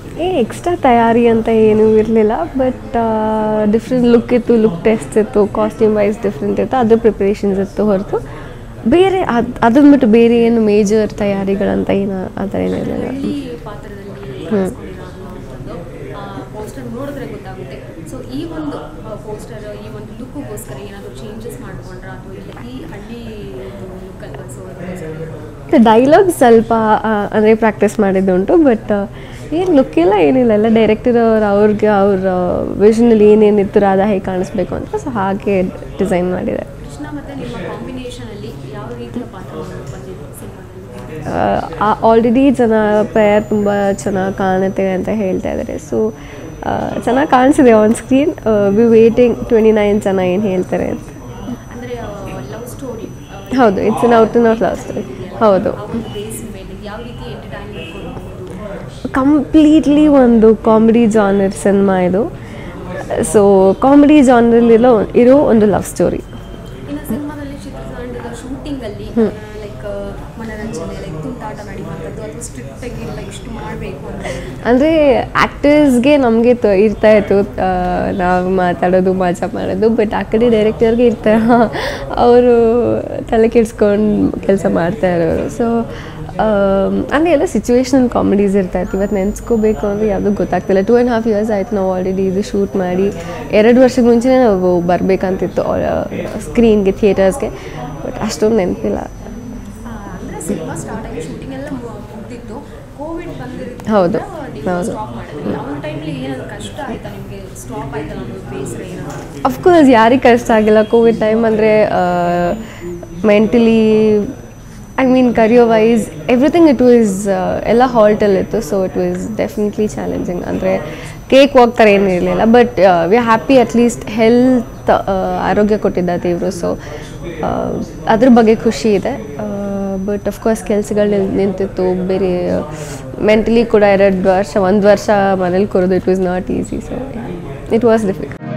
ಏ ಎಕ್ಸ್ಟ್ರಾ ತಯಾರಿ ಅಂತ ಏನೂ ಇರಲಿಲ್ಲ ಬಟ್ ಡಿಫ್ರೆಂಟ್ ಲುಕ್ ಇತ್ತು ಲುಕ್ ಟೆಸ್ಟ್ ಇತ್ತು ಕಾಸ್ಟ್ಯೂಮ್ ವೈಸ್ ಡಿಫ್ರೆಂಟ್ ಇತ್ತು ಅದ್ರ ಪ್ರಿಪ್ರೇಷನ್ಸ್ ಇತ್ತು ಹೊರತು ಬೇರೆ ಅದು ಅದನ್ನ ಬಿಟ್ಟು ಬೇರೆ ಏನು ಮೇಜರ್ ತಯಾರಿಗಳಂತ ಏನು ಆ ಥರ ಏನಿರಲಿಲ್ಲ ಹಳ್ಳಿ ಪಾತ್ರದಲ್ಲಿ ಕಾಣಿಸ್ಕೊಂಡಿರೋ ಅನ್ನುವಂಥದ್ದು ಪೋಸ್ಟರ್ ನೋಡಿದ್ರೆ ಗೊತ್ತಾಗುತ್ತೆ ಸೊ ಈ ಒಂದು ಪೋಸ್ಟರ್ ಈ ಒಂದು ಲುಕ್ಗೋಸ್ಕರ ಏನಾದರೂ ಚೇಂಜಸ್ ಮಾಡ್ಕೊಂಡ್ರ ಅಥವಾ ಇಲ್ಲ ಈ ಹಳ್ಳಿ ಲುಕ್ಕಲ್ಲಿ ಕಳಿಸೋದಕ್ಕೋಸ್ಕರ ಡೈಲಾಗ್ ಸ್ವಲ್ಪ ಅಂದರೆ ಪ್ರಾಕ್ಟೀಸ್ ಮಾಡಿದ್ದುಂಟು ಬಟ್ ಏನು ಲುಕ್ ಇಲ್ಲ ಏನಿಲ್ಲ ಎಲ್ಲ ಡೈರೆಕ್ಟರ್ ಅವ್ರು ಅವ್ರಿಗೆ ಅವ್ರ ವಿಷನಲ್ಲಿ ಏನೇನಿತ್ತು ರಾಧಾ ಹೇಗೆ ಕಾಣಿಸ್ಬೇಕು ಅಂತ ಸೊ ಹಾಗೆ ಡಿಸೈನ್ ಮಾಡಿದ್ದಾರೆ ಕೃಷ್ಣ ಮತ್ತು ನಿಮ್ಮ ಕಾಂಬಿನೇಷನಲ್ಲಿ ಯಾವ ರೀತಿಯ ಪಾತ್ರ ಬಂದಿದೆ ಸಿನಿಮಾದಲ್ಲಿ ಆಲ್ರೆಡಿ ಜನ ಪೇರ್ ತುಂಬ ಚೆನ್ನಾಗಿ ಕಾಣುತ್ತೆ ಅಂತ ಹೇಳ್ತಾ ಇದ್ದಾರೆ ಸೊ ಚೆನ್ನಾಗಿ ಕಾಣಿಸಿದೆ on screen we waiting twenty nine ಜನ ಏನು ಹೇಳ್ತಾರೆ ಅಂತ ಅಂದರೆ ಲವ್ ಸ್ಟೋರಿ ಹೌದು it's an out out love story ಹೌದು ಆ ಒಂದು ಬೇಸ್ ಮೇಲೆ ಯಾವ ರೀತಿ ಎಂಟರ್ಟೈನ್ಮೆಂಟ್ ಕೊಡಬಹುದು ಕಂಪ್ಲೀಟ್ಲಿ ಒಂದು ಕಾಮಿಡಿ ಜಾನರ್ ಸಿನಿಮಾ ಇದು ಸೊ ಕಾಮಿಡಿ ಜಾನರಲ್ಲಿರೋ ಇರೋ ಒಂದು ಲವ್ ಸ್ಟೋರಿ ಇನ್ನು ಸಿನಿಮಾದಲ್ಲಿ ಚಿತ್ರತಂಡದ ಶೂಟಿಂಗಲ್ಲಿ ಲೈಕ್ ಮನರಂಜನೆ ಲೈಕ್ ತುಂಟಾಟ ನಡೆಯುವಂಥದ್ದು ಅಥವಾ ಸ್ಟ್ರಿಕ್ಟ್ ಆಗಿ ಇಲ್ಲ ಇಷ್ಟು ಮಾಡಬೇಕು ಅಂತ ಅಂದರೆ ಆ್ಯಕ್ಟರ್ಸ್ಗೆ ನಮಗೆ ಇರ್ತಾ ಇತ್ತು ನಾವು ಮಾತಾಡೋದು ಮಜಾ ಮಾಡೋದು ಬಟ್ ಆ ಕಡೆ ಡೈರೆಕ್ಟರ್ಗೆ ಇರ್ತಾರೆ ಅವರು ತಲೆ ಕೆಡ್ಸ್ಕೊಂಡು ಕೆಲಸ ಮಾಡ್ತಾ ಇರೋರು ಸೊ ಅಂದರೆ ಎಲ್ಲ ಸಿಚುವೇಶನಲ್ ಕಾಮಿಡೀಸ್ ಇರ್ತಾ ಇತ್ತು ಇವತ್ತು ನೆನೆಸ್ಕೋಬೇಕು ಅಂದರೆ ಯಾವುದೂ ಗೊತ್ತಾಗ್ತಿಲ್ಲ ಟೂ ಆ್ಯಂಡ್ ಹಾಫ್ ಇಯರ್ಸ್ ಆಯಿತು ನಾವು ಆಲ್ರೆಡಿ ಇದು ಶೂಟ್ ಮಾಡಿ ಎರಡು ವರ್ಷದ ಮುಂಚೆನೇ ನಾವು ಬರಬೇಕಂತಿತ್ತು ಸ್ಕ್ರೀನ್ಗೆ ಥಿಯೇಟರ್ಸ್ಗೆ ಬಟ್ ಅಷ್ಟೊಂದು ನೆನಪಿಲ್ಲ ಅಂದರೆ ಸಿನಿಮಾ ಸ್ಟಾರ್ಟ್ ಆಗಿ ಶೂಟಿಂಗ್ ಎಲ್ಲ ಮು- ಮುಗ್ದಿತ್ತು ಕೋವಿಡ್ ಬಂದಿರೋದ್ರಿಂದ ಹೌದು, ನೀವು ಹೌದು. ಸ್ಟಾಪ್ ಮಾಡಿದ್ರಿ ಆ ಒಂದು ಟೈಮಲ್ಲಿ ಏನಾದ್ರು ಕಷ್ಟ ಆಯ್ತಾ ನಿಮಗೆ ಸ್ಟಾಪ್ ಆಯ್ತಲ್ಲ ಅನ್ನೋದು ಬೇಸರ ಏನಾದ್ರು ಅಫ್ಕೋರ್ಸ್ ಯಾರಿಗೆ ಕಷ್ಟ ಆಗಿಲ್ಲ ಕೋವಿಡ್ ಟೈಮ್ ಅಂದರೆ mentally I mean career wise everything it was ಎಲ್ಲ ಹಾಲ್ಟಲ್ಲಿತ್ತು so it was definitely challenging ಅಂದರೆ ಕೇಕ್ ವಾಕ್ ಥರ ಏನೂ ಇರಲಿಲ್ಲ but we are happy at least health ಆರೋಗ್ಯ ಕೊಟ್ಟಿದ್ದ ದೇವರು ಸೊ ಅದ್ರ ಬಗ್ಗೆ ಖುಷಿ ಇದೆ ಬಟ್ ಅಫ್ಕೋರ್ಸ್ ಕೆಲಸಗಳು ನಿಂತಿತ್ತು ಬೇರೆ ಮೆಂಟಲಿ ಕೂಡ ಎರಡು ವರ್ಷ ಒಂದು ವರ್ಷ ಮನೇಲಿ ಕೂರೋದು it was not easy so it was difficult